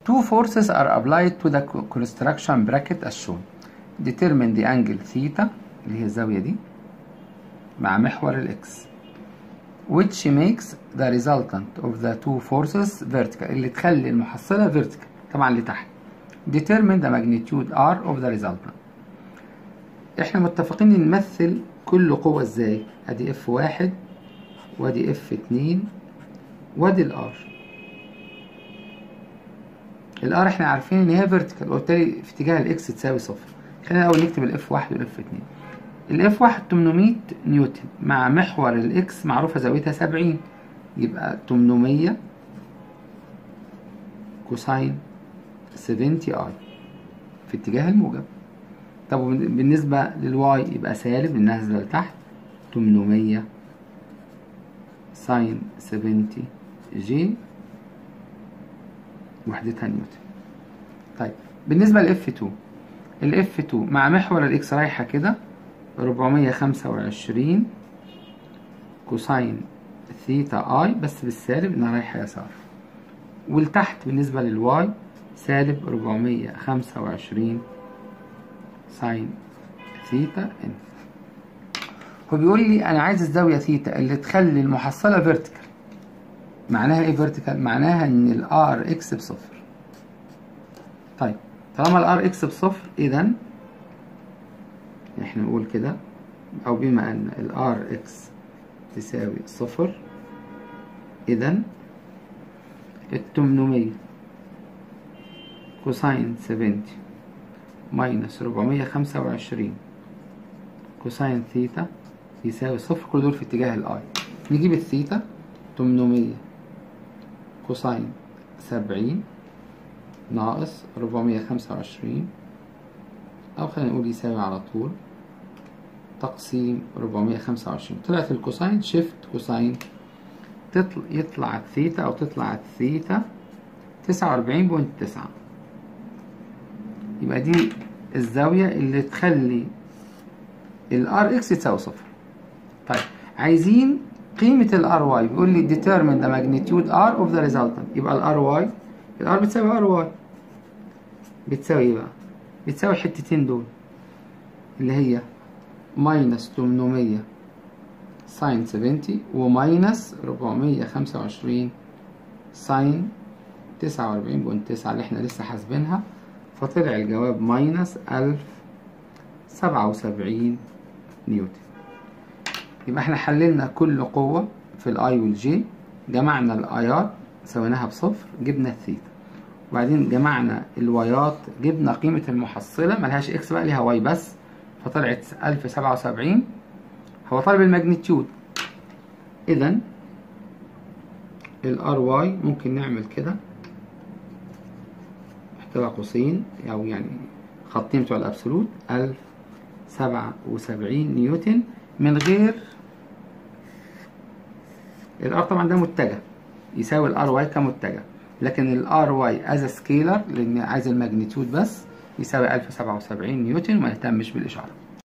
two forces are applied to the construction bracket as shown determine the angle theta اللي هي الزاوية دي مع محور الاكس which makes the resultant of the two forces vertical اللي تخلي المحصلة vertical طبعا لتحت determine the magnitude r of the resultant احنا متفقين نمثل كل قوة ازاي ادي اف واحد وادي اف اتنين وادي الار الار احنا عارفين ان هي فيرتيكال وبالتالي في اتجاه الاكس تساوي صفر خلينا الاول نكتب الاف واحد والاف اتنين الاف واحد 800 نيوتن مع محور الاكس معروفة زاويتها 70 يبقى 800 كوساين 70 اي في اتجاه الموجب طب بالنسبة للواي يبقى سالب نازلة لتحت 800 ساين 70 جي وحدتها نيوتن طيب بالنسبة لإف 2 الإف 2 مع محور الإكس رايحة كده 425 كوساين ثيتا اي بس بالسالب انها رايحة يسار والتحت بالنسبة للواي سالب 425 ساين ثيتا ان هو بيقول لي انا عايز الزاوية ثيتا اللي تخلي المحصلة فيرتيكال معناها ايه فيرتيكال معناها ان الار اكس بصفر طيب طالما الار اكس بصفر اذا احنا نقول كده او بما ان الار اكس تساوي صفر اذا التمنمية كوساين سفنتي ماينس ربعمية خمسة وعشرين كوساين ثيتا يساوي صفر كل دول في اتجاه الاي نجيب الثيتا تمنمية كوساين سبعين ناقص ربعمية خمسة وعشرين أو خلينا نقول يساوي على طول تقسيم ربعمية خمسة وعشرين طلعت الكوساين شيفت كوساين تطلع يطلع الثيتا أو تطلع الثيتا تسعة وأربعين بوينت تسعة يبقى دي الزاوية اللي تخلي الار اكس يتساوي صفر طيب عايزين قيمة الار واي بيقول لي determine the magnitude r of the resultant يبقى الار واي الار بتساوي ار واي بتساوي ايه بقى؟ بتساوي الحتتين دول اللي هي ماينس 800 ساين 70 وماينس 425 ساين 49.9 اللي احنا لسه حاسبينها فطلع الجواب ماينس 1077 نيوتن يبقى احنا حللنا كل قوة في الاي والجي جمعنا الايات سويناها بصفر جبنا الثيتا وبعدين جمعنا الوايات جبنا قيمة المحصلة ملهاش اكس بقى ليها واي بس فطلعت 1077 هو طالب الماجنتيود اذا الار واي ممكن نعمل كده احتوى قوسين او يعني خطين بتوع الابسولوت 1077 نيوتن من غير الار طبعا ده متجه يساوي الار واي كمتجه لكن الار واي از سكيلر لان عايز الماجنتيود بس يساوي 1077 نيوتن وما نهتمش بالاشاره